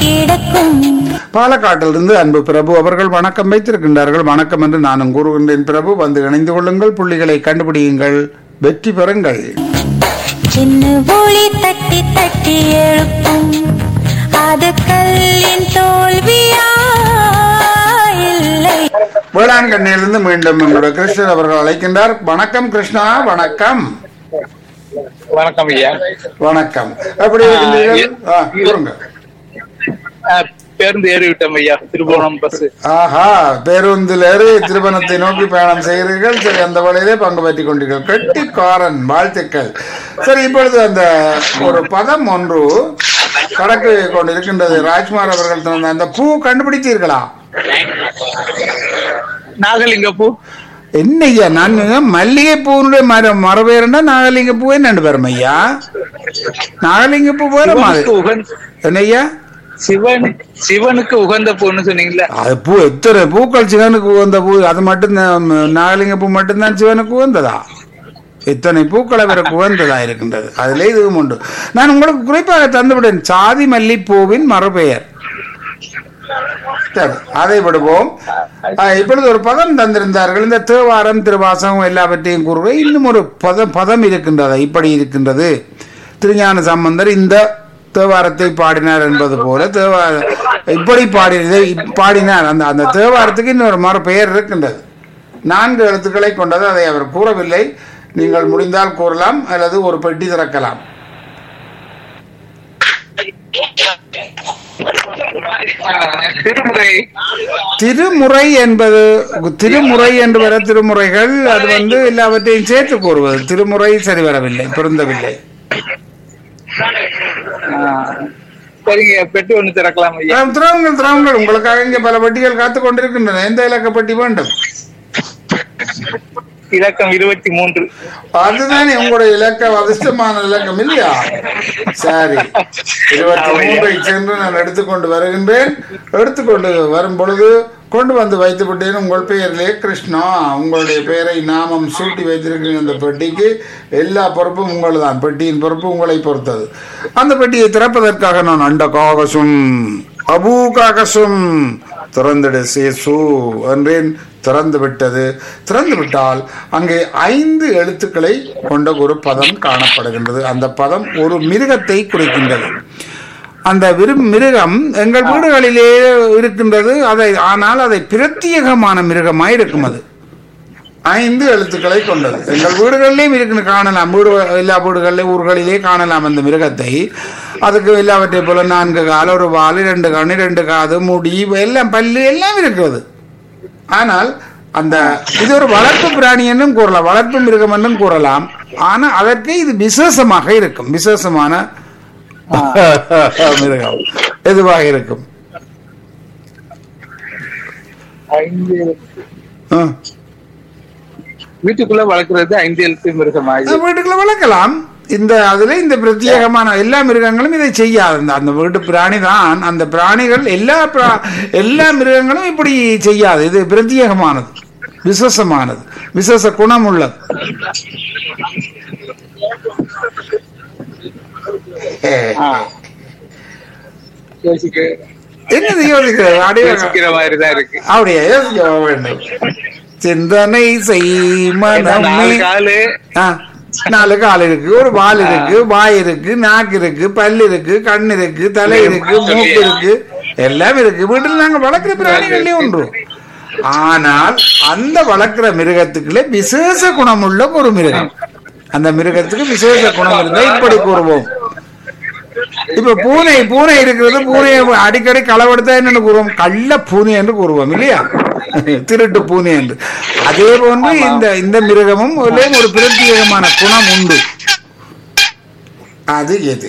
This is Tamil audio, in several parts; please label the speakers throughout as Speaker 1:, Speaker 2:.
Speaker 1: கிடக்கும்
Speaker 2: பாலக்காட்டிலிருந்து அன்பு பிரபு அவர்கள் வணக்கம் வைத்திருக்கின்றார்கள் வணக்கம் என்று நானும் கூறுகின்றேன் பிரபு வந்து இணைந்து கொள்ளுங்கள் புள்ளிகளை கண்டுபிடியுங்கள் வெற்றி பெறுங்கள்
Speaker 1: சின்ன ஒளி தட்டி தட்டி எழுப்பும் அது கல்லின் தோல்வியா இல்லை
Speaker 2: வேளாண் கண்ணியிலிருந்து மீண்டும் என்னோட கிருஷ்ணன் அவர்கள் அழைக்கின்றார் வணக்கம் கிருஷ்ணா வணக்கம்
Speaker 3: வணக்கம் ஐயா
Speaker 2: வணக்கம் எப்படி இருக்கின்றீர்கள் ஆ, கூறுங்க
Speaker 3: அஹ், பேருந்து ஏறி விட்டோம் ஐயா திருபுவனம் பஸ்
Speaker 2: ஆஹா பேருந்தில் ஏறி திருமணத்தை நோக்கி பயணம் செய்கிறீர்கள் சரி அந்த வழியிலே பங்கு பெற்றுக் கொண்டீர்கள் கெட்டிக்காரன் வாழ்த்துக்கள் சரி இப்பொழுது அந்த ஒரு பதம் ஒன்று கடக்கு கொண்டிருக்கின்றது ராஜ்குமார் அவர்கள் தந்த அந்த பூ கண்டுபிடித்தீர்களா
Speaker 3: நாகலிங்க பூ
Speaker 2: என்னய்யா நான் மல்லிகை பூனுடைய மரம் மரபேருண்டா நாகலிங்க பூ என்னண்டு பேரும் ஐயா நாகலிங்க பூ வேற மாதிரி
Speaker 3: சிவனுக்கு உகந்த
Speaker 2: என்னய்யா
Speaker 3: சிவன் சிவனுக்கு உகந்த பூன்னு சொன்னீங்களா
Speaker 2: அது பூ எத்தனை பூக்கள் சிவனுக்கு உகந்த பூ அது மட்டும்தான் நாகலிங்க பூ மட்டும்தான் சிவனுக்கு உகந்ததா இத்தனை பூக்களை பிறகு உகந்ததா இருக்கின்றது அதுல இதுவும் உண்டு நான் உங்களுக்கு குறிப்பாக தந்துவிட்டேன் சாதி மல்லிப்பூவின் மறுபெயர் சரி அதை விடுவோம் ஆஹ், இப்பொழுது ஒரு பதம் தந்திருந்தார்கள் இந்த தேவாரம் திருவாசகம் எல்லாவற்றையும் கூறுக இன்னும் ஒரு பதம் பதம் இருக்கின்றது இப்படி இருக்கின்றது திருஞான சம்பந்தர் இந்த தேவாரத்தை பாடினார் என்பது போல தேவார இப்படி பாடினதை இப்- பாடினார் அந்த அந்த தேவாரத்துக்கு இன்னொரு மறு பெயர் இருக்கின்றது நான்கு எழுத்துக்களை கொண்டது அதை அவர் கூறவில்லை நீங்கள் முடிந்தால் கூறலாம் அல்லது ஒரு பெட்டி திறக்கலாம்
Speaker 3: திருமுறை
Speaker 2: திருமுறை என்பது திருமுறை என்று வர திருமுறைகள் அது வந்து எல்லாவற்றையும் சேர்த்து கூறுவது திருமுறை சரி வரவில்லை பொருந்தவில்லை
Speaker 3: அஹ், சரிங்க பெட்டி ஒண்ணு திறக்கலாம் ஐயா
Speaker 2: ஆம், திராவுங்கள் திராவுங்கள் உங்களுக்காக இங்கே பல பெட்டிகள் காத்து கொண்டிருக்கின்றன எந்த இலக்க பெட்டி வேண்டும்
Speaker 3: இலக்கம் இருபத்தி மூன்று
Speaker 2: அதுதானே உங்களுடைய இலக்கம் அதிர்ஷ்டமான இலக்கம் இல்லையா சரி இருபத்தி மூன்றை சென்று நான் எடுத்துக்கொண்டு வருகின்றேன் எடுத்துக்கொண்டு வரும் பொழுது கொண்டு வந்து வைத்து விட்டேன் உங்கள் பெயரிலே கிருஷ்ணா உங்களுடைய பெயரை நாமம் சூட்டி வைத்திருக்கிற அந்த பெட்டிக்கு எல்லா பொறுப்பும் உங்கள் தான் பெட்டியின் பொறுப்பு உங்களை பொறுத்தது அந்த பெட்டியை திறப்பதற்காக நான் அண்ட காகசும் அபூ காகசும் திறந்திடு சேசு என்றேன் திறந்து விட்டது திறந்து விட்டால் அங்கே ஐந்து எழுத்துக்களை கொண்ட ஒரு பதம் காணப்படுகின்றது அந்த பதம் ஒரு மிருகத்தை குறிக்கின்றது அந்த விரு மிருகம் எங்கள் வீடுகளிலே இருக்கின்றது அதை ஆனால் அதை பிரத்யேகமான மிருகமாய் இருக்கும் அது ஐந்து எழுத்துக்களை கொண்டது எங்கள் வீடுகளிலேயும் இருக்கு காணலாம் வீடு எல்லா வீடுகளிலே ஊர்களிலே காணலாம் அந்த மிருகத்தை அதுக்கு எல்லாவற்றை போல நான்கு கால் ஒரு வால் ரெண்டு கண் ரெண்டு காது முடி எல்லாம் பல்லு எல்லாம் இருக்கிறது ஆனால் அந்த இது ஒரு வளர்ப்பு பிராணி என்றும் கூறலாம் வளர்ப்பு மிருகம் என்றும் கூறலாம் ஆனா அதற்கு இது விசேஷமாக இருக்கும் விசேஷமான மிருகம் எதுவாக இருக்கும்
Speaker 3: ஐந்து
Speaker 2: ஆ.
Speaker 3: வீட்டுக்குள்ள வளர்க்கறது ஐந்து எழுத்து மிருகமா இது
Speaker 2: வீட்டுக்குள்ள வளர்க்கலாம் இந்த அதுல இந்த பிரத்யேகமான எல்லா மிருகங்களும் இதை செய்யாது அந்த அந்த வீட்டு பிராணி தான் அந்த பிராணிகள் எல்லா பிரா- எல்லா மிருகங்களும் இப்படி செய்யாது இது பிரத்யேகமானது விசேஷமானது விசேஷ குணம் உள்ளது
Speaker 3: ஆஹ். யோசிக்க
Speaker 2: என்னது யோசிக்கிறது அப்படியே
Speaker 3: யோசிக்கிற மாதிரி தான் இருக்கு
Speaker 2: அப்படியே யோசிக்க வேண்டும் சிந்தனை செய்
Speaker 3: ஏன்னா நாலு
Speaker 2: மனமே
Speaker 3: காலு
Speaker 2: ஆ, நாலு கால் இருக்கு ஒரு வால் இருக்கு வாய் இருக்கு நாக்கு இருக்கு பல் இருக்கு கண் இருக்கு தலை இருக்கு மூக்கு இருக்கு எல்லாம் இருக்கு வீட்டில் நாங்க வளர்க்கிற பிராணிகளே ஒன்று ஆனால் அந்த வளர்க்கிற மிருகத்துக்குள்ளே விசேஷ குணமுள்ள ஒரு மிருகம் அந்த மிருகத்துக்கு விசேஷ குணம் இருந்தா இப்படி கூறுவோம் இப்ப பூனை பூனை இருக்கிறது பூனையை அடிக்கடி களவெடுத்தா என்னன்னு கூறுவோம் கள்ள பூனை என்று கூறுவோம் இல்லையா திருட்டு பூனை என்று அதே போன்று இந்த இந்த மிருகமும் ஒரே ஒரு பிரத்யேகமான குணம் உண்டு அது எது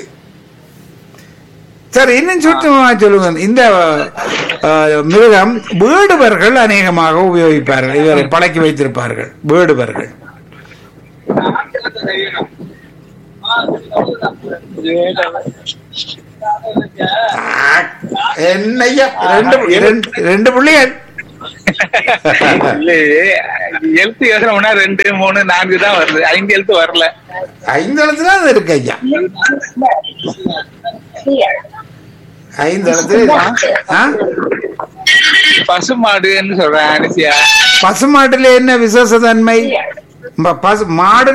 Speaker 2: சரி இன்னும் சுத்தமா சொல்லுங்க இந்த அஹ், மிருகம் வேடுவர்கள் அநேகமாக உபயோகிப்பார்கள் இவரை பழக்கி வைத்திருப்பார்கள் வேடுவர்கள் என்னையா ரெண்டு ரெண்டு ரெண்டு புள்ளிகள்
Speaker 3: இல்லையே எழுத்து யோசனை ரெண்டு மூணு நான்கு தான் வருது ஐந்து எழுத்து வரல
Speaker 2: ஐந்து இடத்துல அது இருக்கு ஐயா ஐந்து எழுத்துல ஆ?
Speaker 3: பசு மாடுன்னு சொல்றேன் அனுசியா
Speaker 2: பசுமாட்டுல என்ன விசேஷ தன்மை ப- பசு மாடு